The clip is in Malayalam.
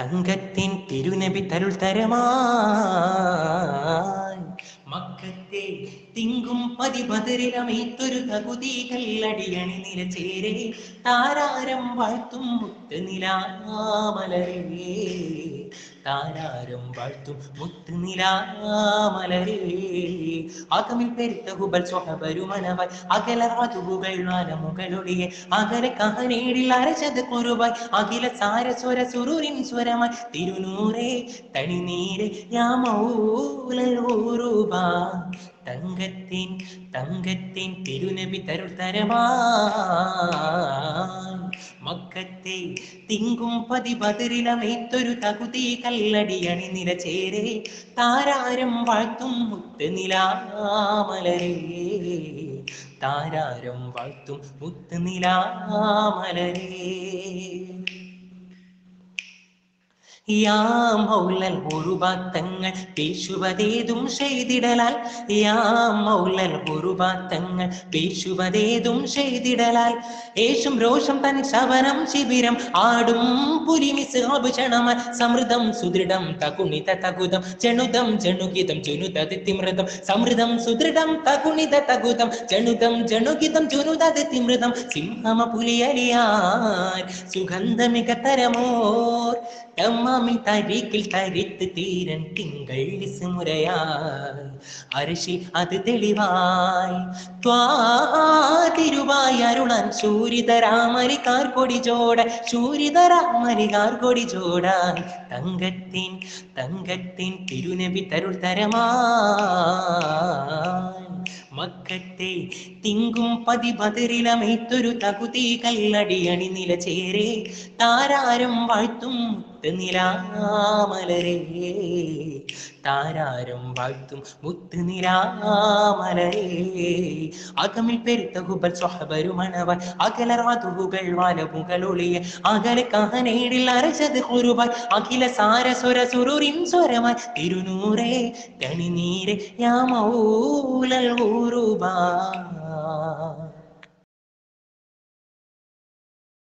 തങ്കത്തിൻ തിരുനബി തരുൾ തരമായി മക്കത്തെ തിങ്കും പതിപതിരിലമേത്തൊരു തകുതി കല്ലടിയണി നിലചേരെ താരാരം വാഴ്ത്തും മുത്ത് നിലാമലരേ താരാരം വാഴ്ത്തും മുത്ത് നിലാമലരേ അകമിൽ പെരുത്ത ഹുബൽ സ്വഹബരുമണവായി അകല റാതുകൾ വാനമുകളൊടിയെ അകലെ കഹനേടിൽ അരച്ചത് കുറുവായി അഖില സാരസ്വര സുരൂരിൻ സ്വരമായി തിരുനൂറേ തണിനീരെ യാമൂലൂറുബ തങ്കത്തിൻ തങ്കത്തിൻ തിരുനബി തരുൾ തരമായി മക്കത്തെ തിങ്കും പതിപതിരിലമേത്തൊരു തകുതി കല്ലടിയണി നിലചേരെ താരാരം വാഴ്ത്തും മുത്ത് നിലാമലരേ താരാരം വാഴ്ത്തും മുത്ത് നിലാമലരേ യാ മൗലൽ ഉറുബാത്തങ്ങൾ പേശുവതേതും ചെയ്തിടലാൽ യാ മൗലൽ ഉറുബാത്തങ്ങൾ പേശുവതേതും ചെയ്തിടലാൽ യേശും രോഷം തൻ ശവനം ശിബിരം ആടും പുലിമിസ് ആഭൂഷണമ സമൃദ്ധം സുദൃഢം തകുണിത തകുതം ജണുതം ജണുഗിതം ജുനുതത് തിമൃതം സമൃദ്ധം സുദൃഢം തകുണിത തകുതം ജണുതം ജണുഗിതം ജുനുതത് തിമൃതം സിംഹമ പുലിയലിയാൻ സുഗന്ധമിക തരമോർ തമ്മാമിൻ തരിക്കിൽ തരിത്ത് തീരൻ തിങ്കൾ വിസുമുരയായി അരിശിൽ അത് തെളിവായി ത്വാതിരുവായി അരുളാൻ ശൂരിതരാമരിക്കാർ കൊടി ജോട ശൂരിതരാമരികാർ കൊടി ജോടാൻ തങ്കത്തിൻ തങ്കത്തിൻ തിരുനബി തരുൾ തരമായി മക്കത്തെ തിങ്കും പതിപതിരിലമേത്തൊരു തകുതി കല്ലടിയണി നിലചേരെ താരാരം വാഴ്ത്തും മുത്ത് നിലാമലരേ താരാരം വാഴ്ത്തും മുത്ത് നിലാമലരേ അകമിൽ പെരുത്ത ഹുബൽ സ്വഹബരുമണവാൻ അകലറാതുകൾ വാലമുകളൊളിയെ അകലെ കഹനേടിൽ അരച്ചത് കുറുവായി അഖില സാരസ്വര സുരുറിൻ സ്വരമായി തിരുനൂറേ തണിനീരെ യാമൂലൽ ഊറുബാ